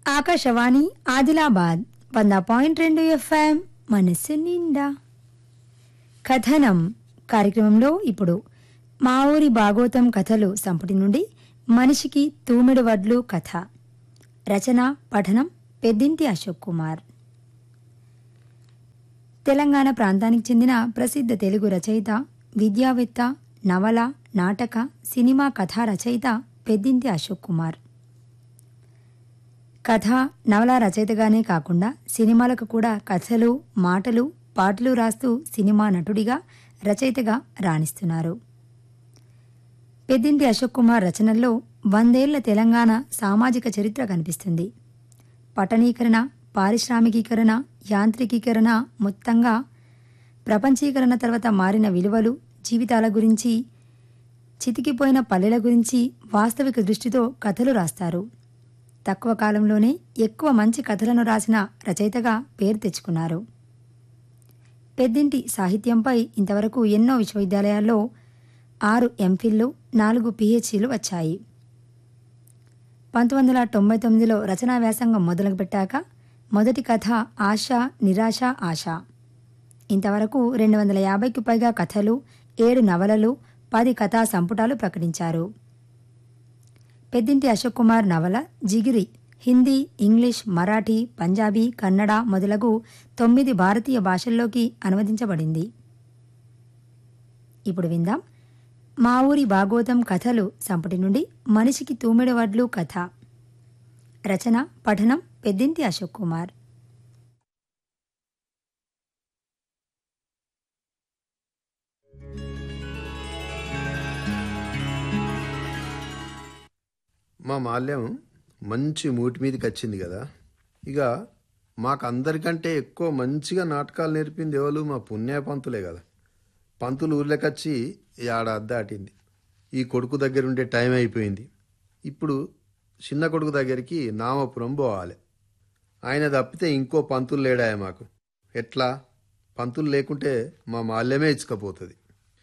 ఆకాశవాణి ఆదిలాబాద్ వంద పాయింట్ రెండు ఎఫ్ఎం మనస్సు నిండా కథనం కార్యక్రమంలో ఇప్పుడు మా ఊరి భాగోతం కథలు సంపుటి నుండి మనిషికి తూమెడు వడ్లు కథ రచన పఠనం పెద్దింటి అశోక్ కుమార్ తెలంగాణ ప్రాంతానికి చెందిన ప్రసిద్ధ తెలుగు రచయిత విద్యావేత్త నవల నాటక సినిమా కథా రచయిత పెద్దింటి అశోక్ కుమార్ కథ నవల రచయితగానే కాకుండా సినిమాలకు కూడా కథలు మాటలు పాటలు రాస్తూ సినిమా నటుడిగా రచయితగా రాణిస్తున్నారు పెద్దింటి అశోక్ కుమార్ రచనల్లో వందేళ్ల తెలంగాణ సామాజిక చరిత్ర కనిపిస్తుంది పట్టణీకరణ పారిశ్రామికీకరణ యాంత్రికీకరణ మొత్తంగా ప్రపంచీకరణ తర్వాత మారిన విలువలు జీవితాల గురించి చితికిపోయిన పల్లెల గురించి వాస్తవిక దృష్టితో కథలు రాస్తారు తక్కువ కాలంలోనే ఎక్కువ మంచి కథలను రాసిన రచయితగా పేరు తెచ్చుకున్నారు పెద్దింటి సాహిత్యంపై ఇంతవరకు ఎన్నో విశ్వవిద్యాలయాల్లో ఆరు ఎంఫిల్లు నాలుగు పిహెచ్డీలు వచ్చాయి పంతొమ్మిది వందల తొంభై తొమ్మిదిలో రచనా వ్యాసంగం మొదలుపెట్టాక మొదటి కథ ఆశ నిరాశ ఆశ ఇంతవరకు రెండు వందల యాభైకి పైగా కథలు ఏడు నవలలు పది కథా సంపుటాలు ప్రకటించారు పెద్దింటి అశోక్ కుమార్ నవల జిగిరి హిందీ ఇంగ్లీష్ మరాఠీ పంజాబీ కన్నడ మొదలగు తొమ్మిది భారతీయ భాషల్లోకి అనువదించబడింది ఇప్పుడు విందాం మా ఊరి భాగోతం కథలు సంపుటి నుండి మనిషికి తూమెడు వడ్లు కథ రచన పఠనం పెద్దింటి అశోక్ కుమార్ మా మాల్యం మంచి మూటి మీదకి వచ్చింది కదా ఇక మాకు అందరికంటే ఎక్కువ మంచిగా నాటకాలు నేర్పింది ఎవరు మా పుణ్య పంతులే కదా పంతులు ఊర్లోకొచ్చి ఆడ అద్దాటింది ఈ కొడుకు దగ్గర ఉండే టైం అయిపోయింది ఇప్పుడు చిన్న కొడుకు దగ్గరికి నామపురం పోవాలి ఆయన తప్పితే ఇంకో పంతులు లేడాయ మాకు ఎట్లా పంతులు లేకుంటే మా మాల్యమే ఇచ్చకపోతుంది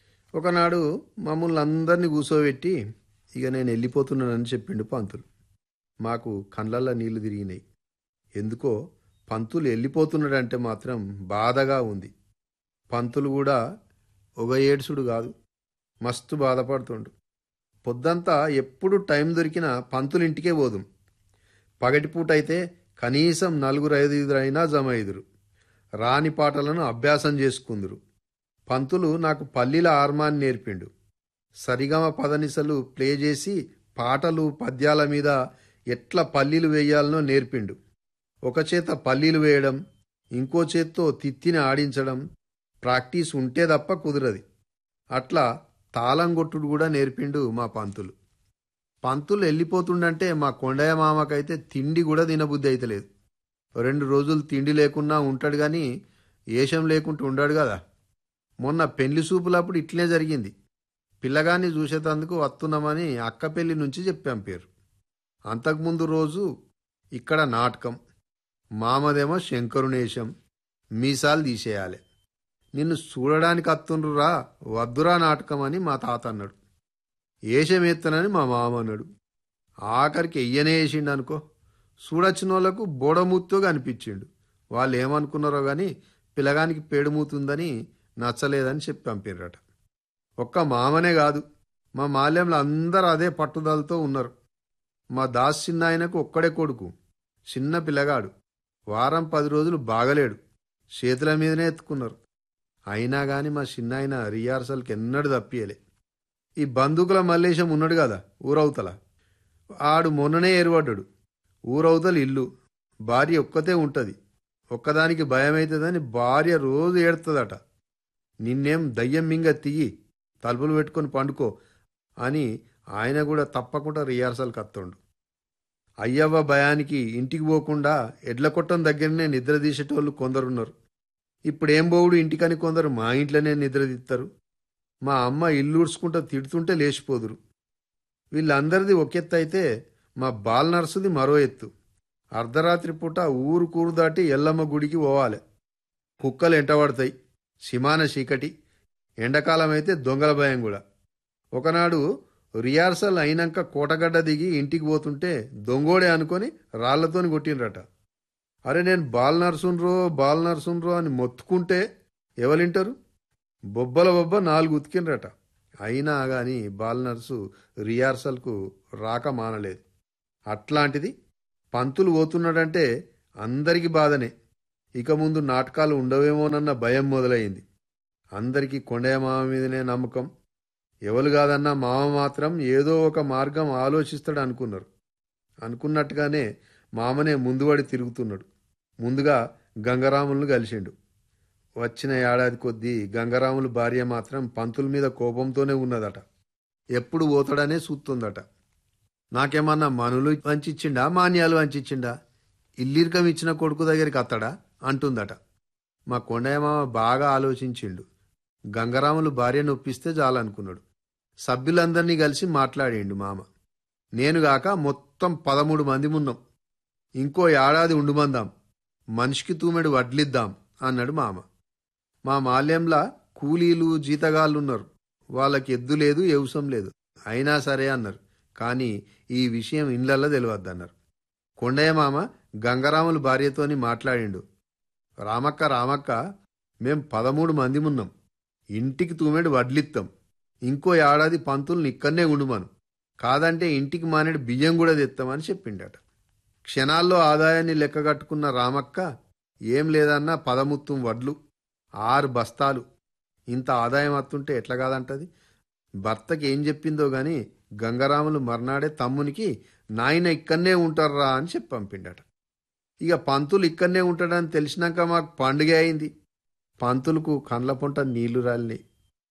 ఒకనాడు మమ్మల్ని అందరినీ కూర్చోబెట్టి ఇక నేను వెళ్ళిపోతున్నానని చెప్పిండు పంతులు మాకు కండ్లల్లో నీళ్లు తిరిగినాయి ఎందుకో పంతులు వెళ్ళిపోతున్నాడంటే మాత్రం బాధగా ఉంది పంతులు కూడా ఒక ఏడుసుడు కాదు మస్తు బాధపడుతుండు పొద్దంతా ఎప్పుడు టైం దొరికినా పంతులు ఇంటికే పోదుం పగటిపూట అయితే కనీసం నలుగురు ఐదుగురైనా జమ ఐదురు రాని పాటలను అభ్యాసం చేసుకుందురు పంతులు నాకు పల్లీల ఆర్మాన్ని నేర్పిండు సరిగమ పదనిసలు ప్లే చేసి పాటలు పద్యాల మీద ఎట్లా పల్లీలు వేయాలనో నేర్పిండు ఒక చేత పల్లీలు వేయడం ఇంకో చేత్తో తిత్తిని ఆడించడం ప్రాక్టీస్ ఉంటే తప్ప కుదరది అట్లా తాళం కొట్టుడు కూడా నేర్పిండు మా పంతులు పంతులు వెళ్ళిపోతుండంటే మా కొండయ్య మామకైతే తిండి కూడా తినబుద్ధి అయితలేదు రెండు రోజులు తిండి లేకున్నా ఉంటాడు కానీ ఏషం లేకుంటూ ఉండాడు కదా మొన్న పెళ్లి సూపులప్పుడు ఇట్లే జరిగింది పిల్లగాన్ని చూసేటందుకు వస్తున్నామని అక్క పెళ్లి నుంచి చెప్పాం పేరు అంతకుముందు రోజు ఇక్కడ నాటకం మామదేమో శంకరునేశం మీసాలు తీసేయాలి నిన్ను చూడడానికి అత్తుండ్రురా వద్దురా నాటకం అని మా తాత అన్నాడు ఏషమేత్తనని మా మామ అన్నాడు ఆఖరికి ఎయ్యనే వేసిండు అనుకో చూడొచ్చిన వాళ్ళకు బోడమూతుగా అనిపించిండు వాళ్ళు ఏమనుకున్నారో గాని పిల్లగానికి పేడుమూతుందని నచ్చలేదని చెప్పి పంపిర్రట ఒక్క మామనే కాదు మా మాల్యంలో అందరూ అదే పట్టుదలతో ఉన్నారు మా దాస్ చిన్న ఆయనకు ఒక్కడే కొడుకు చిన్న పిల్లగాడు వారం పది రోజులు బాగలేడు చేతుల మీదనే ఎత్తుకున్నారు అయినా గాని మా చిన్న ఆయన రిహార్సల్కి ఎన్నడూ తప్పియలే ఈ బందుకుల మల్లేశం ఉన్నాడు కదా ఊరవుతల ఆడు మొన్ననే ఏర్పడ్డాడు ఊరవుతల ఇల్లు భార్య ఒక్కతే ఉంటది ఒక్కదానికి భయమవుతుందని భార్య రోజు ఏడుతుందట నిన్నేం దయ్యం మింగ తియ్యి తలుపులు పెట్టుకొని పండుకో అని ఆయన కూడా తప్పకుండా రిహార్సల్కి వస్తుండు అయ్యవ్వ భయానికి ఇంటికి పోకుండా ఎడ్ల కొట్టం దగ్గరనే నిద్ర తీసేటోళ్ళు కొందరున్నారు ఇప్పుడేం బోవుడు ఇంటికని కొందరు మా ఇంట్లోనే నిద్ర తీస్తారు మా అమ్మ ఇల్లు ఉడుచుకుంటూ తిడుతుంటే లేచిపోదురు వీళ్ళందరిది ఒక ఎత్తు అయితే మా బాల్ నర్సుది మరో ఎత్తు అర్ధరాత్రి పూట ఊరు కూరు దాటి ఎల్లమ్మ గుడికి పోవాలి కుక్కలు ఎంటబడతాయి సిమాన చీకటి ఎండాకాలం అయితే దొంగల భయం కూడా ఒకనాడు రిహార్సల్ అయినాక కోటగడ్డ దిగి ఇంటికి పోతుంటే దొంగోడే అనుకొని రాళ్లతోని కొట్టిండ్రట అరే నేను బాల్ నర్సున్రో బాల్ నర్సున్రో అని మొత్తుకుంటే ఎవరింటారు బొబ్బల బొబ్బ నాలుగు ఉతికిండ్రట అయినా గాని బాల్ నర్సు రిహార్సల్కు రాక మానలేదు అట్లాంటిది పంతులు పోతున్నాడంటే అందరికీ బాధనే ఇక ముందు నాటకాలు ఉండవేమోనన్న భయం మొదలైంది అందరికీ కొండయ్య మామ మీదనే నమ్మకం ఎవరు కాదన్నా మామ మాత్రం ఏదో ఒక మార్గం ఆలోచిస్తాడు అనుకున్నారు అనుకున్నట్టుగానే మామనే ముందుబడి తిరుగుతున్నాడు ముందుగా గంగరాములను కలిసిండు వచ్చిన ఏడాది కొద్దీ గంగరాములు భార్య మాత్రం పంతుల మీద కోపంతోనే ఉన్నదట ఎప్పుడు పోతాడనే చూస్తుందట నాకేమన్నా మనులు వంచిచ్చిండా మాన్యాలు వంచిచ్చిండా ఇల్లిరికం ఇచ్చిన కొడుకు దగ్గరికి అత్తడా అంటుందట మా కొండయ్య మామ బాగా ఆలోచించిండు గంగరాములు భార్య నొప్పిస్తే చాలనుకున్నాడు సభ్యులందరినీ కలిసి మాట్లాడిండు మామ నేనుగాక మొత్తం పదమూడు మంది ఉన్నాం ఇంకో ఏడాది ఉండుమందాం మనిషికి తూమెడు వడ్లిద్దాం అన్నాడు మామ మా మాల్యంలా కూలీలు జీతగాళ్ళున్నారు వాళ్ళకి ఎద్దు లేదు ఎవసం లేదు అయినా సరే అన్నారు కానీ ఈ విషయం ఇండ్లల్లో తెలియద్దన్నారు కొండయ్య మామ గంగరాములు భార్యతోని మాట్లాడిండు రామక్క రామక్క మేం పదమూడు మంది ఉన్నాం ఇంటికి తూమెడు వడ్లిత్తాం ఇంకో ఏడాది పంతుల్ని ఇక్కడనే ఉండుమను కాదంటే ఇంటికి మానేడు బియ్యం కూడా తెస్తామని చెప్పిండట క్షణాల్లో ఆదాయాన్ని లెక్కగట్టుకున్న రామక్క ఏం లేదన్నా పదముత్తం వడ్లు ఆరు బస్తాలు ఇంత ఆదాయం వస్తుంటే ఎట్లా కాదంటది భర్తకి ఏం చెప్పిందో గాని గంగరాములు మర్నాడే తమ్మునికి నాయన ఇక్కడనే ఉంటారా అని చెప్పి పంపిండట ఇక పంతులు ఇక్కడనే ఉంటాడని తెలిసినాక మాకు పండుగ అయింది పంతులకు కండ్ల పొంట నీళ్లు రాలినాయి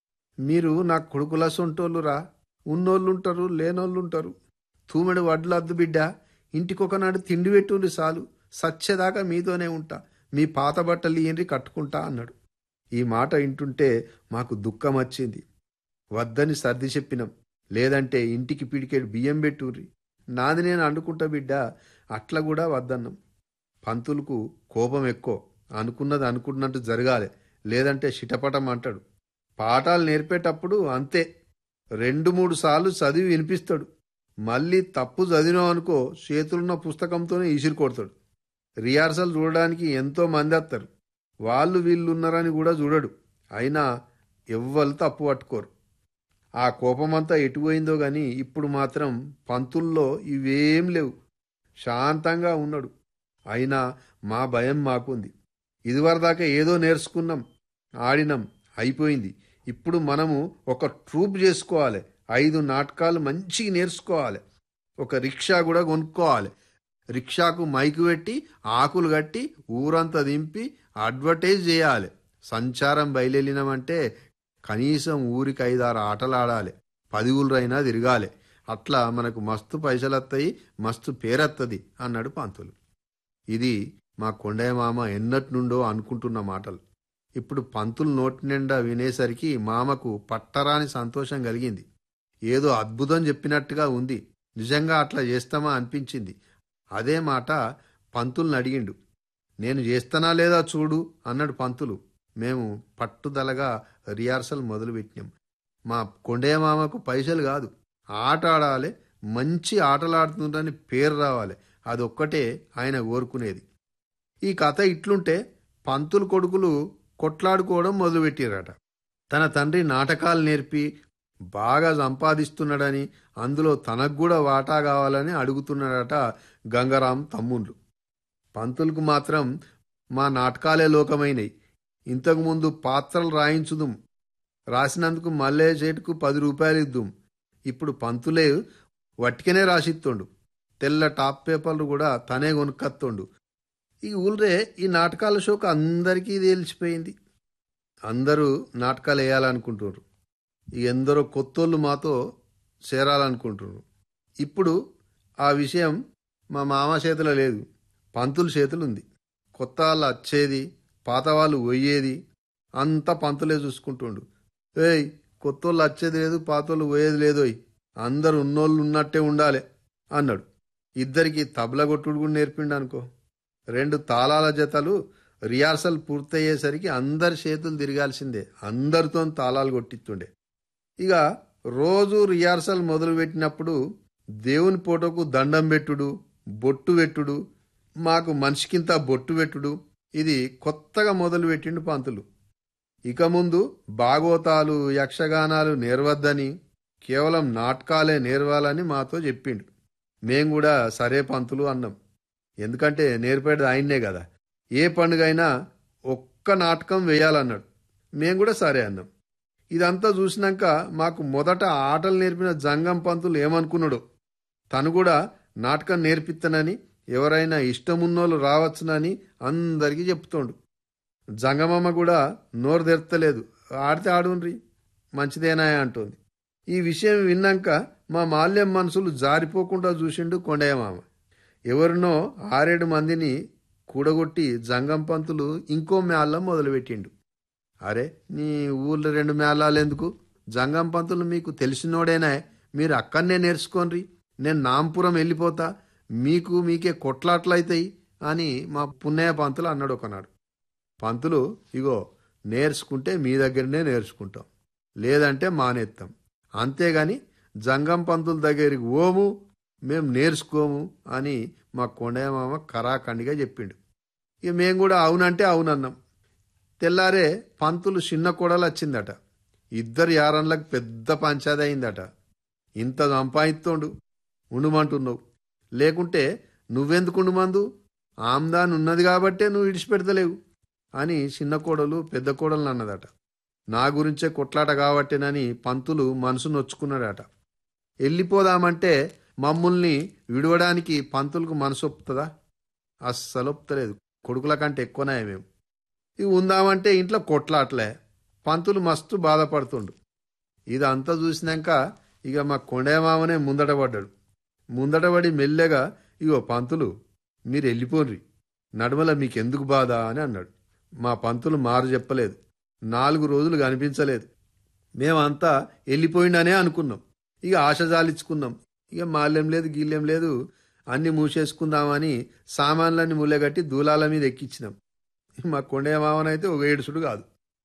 మీరు నా కొడుకుల సొంటోళ్ళురా ఉన్నోళ్ళు ఉంటారు లేనోళ్ళు ఉంటారు తూమెడు వడ్లు అద్దు బిడ్డ ఇంటికొకనాడు తిండి పెట్టుండి చాలు సచ్చేదాకా మీతోనే ఉంటా మీ పాత బట్టలు ఇయ్యండి కట్టుకుంటా అన్నాడు ఈ మాట వింటుంటే మాకు దుఃఖం వచ్చింది వద్దని సర్ది చెప్పినాం లేదంటే ఇంటికి పిడికేడు బియ్యం పెట్టుర్రి నాది నేను అండుకుంటా బిడ్డ అట్లా కూడా వద్దన్నాం పంతులకు కోపం ఎక్కువ అనుకున్నది అనుకున్నట్టు జరగాలి లేదంటే చిటపటం అంటాడు పాఠాలు నేర్పేటప్పుడు అంతే రెండు మూడు సార్లు చదివి వినిపిస్తాడు మళ్ళీ తప్పు చదివినావు అనుకో చేతులున్న పుస్తకంతోనే ఈసిరి కొడతాడు రిహార్సల్ చూడడానికి ఎంతో మంది వస్తారు వాళ్ళు వీళ్ళు ఉన్నారని కూడా చూడడు అయినా ఎవ్వరు తప్పు పట్టుకోరు ఆ కోపమంతా ఎటుపోయిందో గాని ఇప్పుడు మాత్రం పంతుల్లో ఇవేం లేవు శాంతంగా ఉన్నాడు అయినా మా భయం మాకుంది ఇదివరదాకా ఏదో నేర్చుకున్నాం ఆడినాం అయిపోయింది ఇప్పుడు మనము ఒక ట్రూప్ చేసుకోవాలి ఐదు నాటకాలు మంచిగా నేర్చుకోవాలి ఒక రిక్షా కూడా కొనుక్కోవాలి రిక్షాకు మైకు పెట్టి ఆకులు కట్టి ఊరంతా దింపి అడ్వర్టైజ్ చేయాలి సంచారం బయలుదేరినామంటే కనీసం ఊరికి ఐదారు ఆటలు ఆడాలి పది ఊళ్ళైనా తిరగాలి అట్లా మనకు మస్తు పైసలు వస్తాయి మస్తు పేరత్తది అన్నాడు పంతులు ఇది మా కొండయ్య మామ ఎన్నటి నుండో అనుకుంటున్న మాటలు ఇప్పుడు పంతులు నోటి నిండా వినేసరికి మామకు పట్టరాని సంతోషం కలిగింది ఏదో అద్భుతం చెప్పినట్టుగా ఉంది నిజంగా అట్లా చేస్తామా అనిపించింది అదే మాట పంతుల్ని అడిగిండు నేను చేస్తానా లేదా చూడు అన్నాడు పంతులు మేము పట్టుదలగా రిహార్సల్ మొదలుపెట్టినాం మా కొండయ్య మామకు పైసలు కాదు ఆట ఆడాలి మంచి ఆటలాడుతుందని పేరు రావాలి అదొక్కటే ఆయన కోరుకునేది ఈ కథ ఇట్లుంటే పంతులు కొడుకులు కొట్లాడుకోవడం మొదలుపెట్టారట తన తండ్రి నాటకాలు నేర్పి బాగా సంపాదిస్తున్నాడని అందులో తనకు కూడా వాటా కావాలని అడుగుతున్నాడట గంగారాం తమ్ముళ్ళు పంతులకు మాత్రం మా నాటకాలే లోకమైనవి ఇంతకుముందు పాత్రలు రాయించుదుం రాసినందుకు మల్లే చేటుకు పది రూపాయలు ఇద్దుం ఇప్పుడు పంతులే వట్టికనే రాసిత్తుండు తెల్ల టాప్ పేపర్లు కూడా తనే కొనుక్కత్తుండు ఈ ఊళ్ళే ఈ నాటకాల షోకు అందరికీ తెలిసిపోయింది అందరూ నాటకాలు వేయాలనుకుంటున్నారు ఈ ఎందరో కొత్తోళ్ళు మాతో చేరాలనుకుంటున్నారు ఇప్పుడు ఆ విషయం మా మామ చేతిలో లేదు పంతుల చేతులు ఉంది కొత్త వాళ్ళు వచ్చేది పాత వాళ్ళు పోయేది అంతా పంతులే చూసుకుంటుండు ఏయ్ కొత్తోళ్ళు వచ్చేది లేదు పాతోళ్ళు పోయేది లేదోయ్ అందరు ఉన్నోళ్ళు ఉన్నట్టే ఉండాలి అన్నాడు ఇద్దరికి తబల కొట్టుడు కూడా నేర్పిండు అనుకో రెండు తాళాల జతలు రిహార్సల్ పూర్తయ్యేసరికి అందరి చేతులు తిరగాల్సిందే అందరితో తాళాలు కొట్టిస్తుండే ఇక రోజు రిహార్సల్ మొదలుపెట్టినప్పుడు దేవుని ఫోటోకు దండం పెట్టుడు బొట్టు పెట్టుడు మాకు మనిషికింత బొట్టు పెట్టుడు ఇది కొత్తగా మొదలుపెట్టిండు పంతులు ఇక ముందు భాగవతాలు యక్షగానాలు నేర్వద్దని కేవలం నాటకాలే నేర్వాలని మాతో చెప్పిండు మేం కూడా సరే పంతులు అన్నాం ఎందుకంటే నేర్పేది ఆయన్నే కదా ఏ పండుగ అయినా ఒక్క నాటకం వేయాలన్నాడు మేం కూడా సరే అన్నాం ఇదంతా చూసినాక మాకు మొదట ఆటలు నేర్పిన జంగం పంతులు ఏమనుకున్నాడో తను కూడా నాటకం నేర్పిస్తానని ఎవరైనా ఇష్టమున్నోళ్ళు రావచ్చునని అందరికీ చెప్తోండు జంగమమ్మ కూడా నోరు తెరతలేదు ఆడితే ఆడుండ్రి మంచిదేనా అంటోంది ఈ విషయం విన్నాక మా మాల్యం మనసులు జారిపోకుండా చూసిండు కొండయ్యమామ ఎవరినో ఆరేడు మందిని కూడగొట్టి జంగం పంతులు ఇంకో మేళం మొదలుపెట్టిండు అరే నీ ఊళ్ళో రెండు మేళాలు ఎందుకు జంగం పంతులు మీకు తెలిసినోడేనా మీరు అక్కడనే నేర్చుకోండి నేను నాంపురం వెళ్ళిపోతా మీకు మీకే కొట్లాట్లయితాయి అని మా పున్నయ్య పంతులు అన్నాడు ఒకనాడు పంతులు ఇగో నేర్చుకుంటే మీ దగ్గరనే నేర్చుకుంటాం లేదంటే మానేస్తాం అంతేగాని జంగం పంతుల దగ్గరికి ఓము మేం నేర్చుకోము అని మా కొండయ్య మామ కరాఖండిగా చెప్పిండు ఇక మేము కూడా అవునంటే అవునన్నాం తెల్లారే పంతులు చిన్న కొడలు వచ్చిందట ఇద్దరు యారన్లకు పెద్ద పంచాది అయిందట ఇంత సంపాదిస్తోండు ఉండుమంటున్నావు లేకుంటే నువ్వెందుకు ఉండుమందు ఆమ్దాన్ ఉన్నది కాబట్టే నువ్వు ఇడిచిపెడతలేవు అని చిన్న కోడలు పెద్ద కోడలు అన్నదట నా గురించే కొట్లాట కాబట్టేనని పంతులు మనసు నొచ్చుకున్నాడట వెళ్ళిపోదామంటే మమ్ముల్ని విడవడానికి పంతులకు మనసు ఒప్పుతుందా అస్సలు ఒప్పుతలేదు కొడుకుల కంటే ఎక్కువనే మేము ఇవి ఉందామంటే ఇంట్లో కొట్లాట్లే పంతులు మస్తు బాధపడుతుండు ఇదంతా చూసినాక ఇక మా కొండయమామనే ముందట పడ్డాడు ముందట పడి మెల్లగా ఇగో పంతులు మీరు వెళ్ళిపోండ్రి నడుమల మీకెందుకు బాధ అని అన్నాడు మా పంతులు మారు చెప్పలేదు నాలుగు రోజులు కనిపించలేదు మేమంతా వెళ్ళిపోయిండనే అనుకున్నాం ఇక ఆశ జాలించుకున్నాం ఇక మాల్యం లేదు గీల్యం లేదు అన్ని మూసేసుకుందామని సామాన్లన్నీ మూలగట్టి దూలాల మీద ఎక్కించినాం మా కొండయ్య మావనైతే ఒక ఏడుసుడు కాదు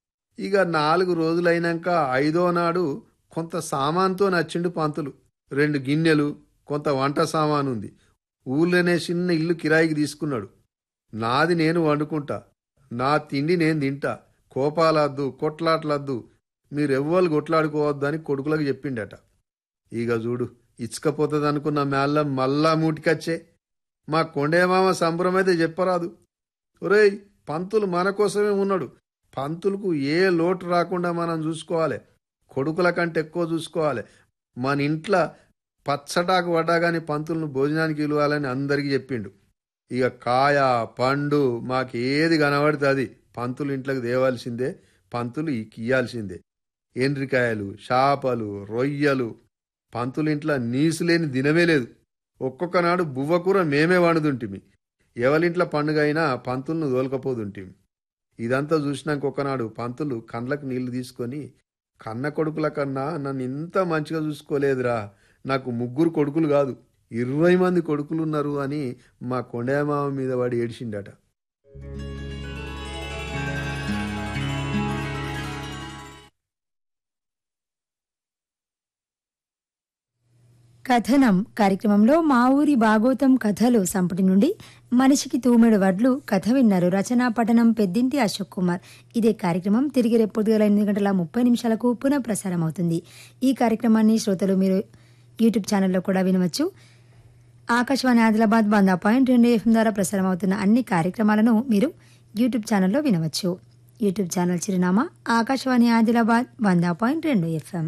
ఇక నాలుగు రోజులైనాక ఐదో నాడు కొంత సామాన్తో నచ్చిండు పంతులు రెండు గిన్నెలు కొంత వంట సామాను ఉంది ఊళ్ళోనే చిన్న ఇల్లు కిరాయికి తీసుకున్నాడు నాది నేను వండుకుంటా నా తిండి నేను తింటా కోపాలద్దు కొట్లాట్లద్దు మీరెవ్వరు కొట్లాడుకోవద్దు అని కొడుకులకు చెప్పిండట ఇక చూడు ఇచ్చకపోతుంది అనుకున్న మేళ్ళ మళ్ళా మూటికచ్చే మా కొండేమామ సంబరం అయితే చెప్పరాదు ఒరేయ్ పంతులు మన కోసమే ఉన్నాడు పంతులకు ఏ లోటు రాకుండా మనం చూసుకోవాలి కొడుకుల కంటే ఎక్కువ చూసుకోవాలి మన ఇంట్లో పచ్చటాకు పడ్డా కానీ పంతులను భోజనానికి ఇవ్వాలని అందరికీ చెప్పిండు ఇక కాయ పండు మాకు ఏది కనబడితే అది పంతులు ఇంట్లోకి తేవాల్సిందే పంతులు ఇయ్యాల్సిందే ఎండ్రికాయలు చేపలు రొయ్యలు పంతులు ఇంట్లో నీసు లేని దినమే లేదు ఒక్కొక్క నాడు బువ్వకూర మేమే వండుతుంటిమి ఎవరింట్లో పండుగ అయినా పంతులను దోలకపోతుంటిమి ఇదంతా చూసినాక ఒకనాడు పంతులు కండ్లకు నీళ్లు తీసుకొని కన్న కొడుకుల కన్నా నన్ను ఇంత మంచిగా చూసుకోలేదురా నాకు ముగ్గురు కొడుకులు కాదు ఇరవై మంది కొడుకులున్నారు అని మా కొండమామ మీద వాడి ఏడిచిండట కథనం కార్యక్రమంలో మా ఊరి భాగోతం కథలు సంపుటి నుండి మనిషికి తూమెడు వడ్లు కథ విన్నారు రచనా పఠనం పెద్దింటి అశోక్ కుమార్ ఇదే కార్యక్రమం తిరిగి రేపు పొద్దుగల ఎనిమిది గంటల ముప్పై నిమిషాలకు పునః ప్రసారం అవుతుంది ఈ కార్యక్రమాన్ని శ్రోతలు మీరు యూట్యూబ్ ఛానల్లో కూడా వినవచ్చు ఆకాశవాణి ఆదిలాబాద్ వంద పాయింట్ రెండు ఎఫ్ఎం ద్వారా ప్రసారం అవుతున్న అన్ని కార్యక్రమాలను మీరు యూట్యూబ్ ఛానల్లో వినవచ్చు యూట్యూబ్ ఛానల్ చిరునామా ఆకాశవాణి ఆదిలాబాద్ వంద పాయింట్ రెండు ఎఫ్ఎం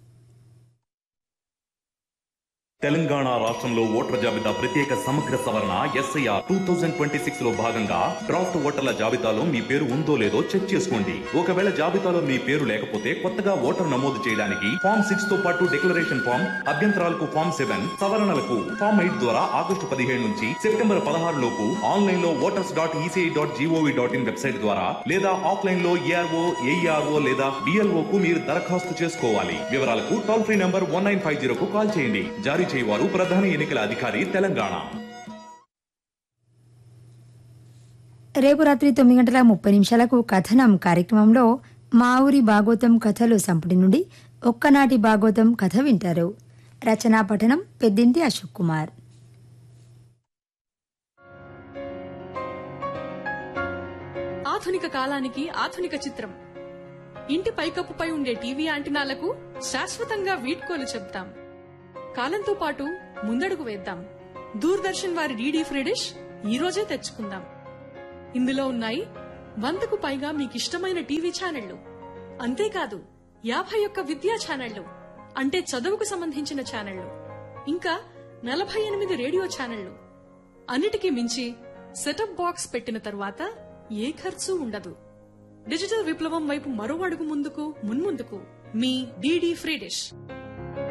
తెలంగాణ రాష్ట్రంలో ఓటర్ల జాబితా ప్రత్యేక సమగ్ర సవరణ SIR two thousand twenty six లో భాగంగా డ్రాఫ్ట్ ఓటర్ల జాబితాలో మీ పేరు ఉందో లేదో చెక్ చేసుకోండి ఒకవేళ జాబితాలో మీ పేరు లేకపోతే కొత్తగా ఓటర్ నమోదు చేయడానికి ఫామ్ సిక్స్ తో పాటు డిక్లరేషన్ ఫామ్ అభ్యంతరాలకు ఫామ్ సెవెన్ సవరణలకు ఫామ్ ఎయిట్ ద్వారా ఆగస్టు పదిహేడు నుంచి సెప్టెంబర్ పదహారు లోపు ఆన్లైన్ లో voters dot ECI dot GOV dot in website ద్వారా లేదా ఆఫ్లైన్ లో ఏఆర్ఓ ఏఈఆర్ఓ లేదా డిఎల్ఓ కు మీరు దరఖాస్తు చేసుకోవాలి వివరాలకు toll free number one nine five జీరోకు కాల్ చేయండి జారీ చేయవారు ప్రధాన ఎన్నికల అధికారి తెలంగాణ రేపు రాత్రి తొమ్మిది గంటల ముప్పై నిమిషాలకు కథనం కార్యక్రమంలో మా ఊరి భాగోతం కథలు సంపుటి నుండి ఒక్కనాటి భాగవతం కథ వింటారు రచనా పఠనం పెద్దింటి అశోక్ కుమార్ ఆధునిక కాలానికి ఆధునిక చిత్రం ఇంటి పైకప్పుపై ఉండే టీవీ యాంటినాలకు శాశ్వతంగా వీడ్కోలు చెప్తాం కాలంతో పాటు ముందడుగు వేద్దాం దూరదర్శన్ వారి డీడీ ఫ్రీ డిష్ ఈ రోజే తెచ్చుకుందాం ఇందులో ఉన్నాయి వందకు పైగా మీకిష్టమైన టీవీ ఛానళ్లు అంతేకాదు యాభై ఒక్క విద్యా ఛానళ్లు అంటే చదువుకు సంబంధించిన ఛానళ్లు ఇంకా నలభై ఎనిమిది రేడియో ఛానళ్లు అన్నిటికీ మించి సెటప్ బాక్స్ పెట్టిన తరువాత ఏ ఖర్చు ఉండదు డిజిటల్ విప్లవం వైపు మరో అడుగు ముందుకు మున్ముందుకు మీ డీడీ ఫ్రీ డిష్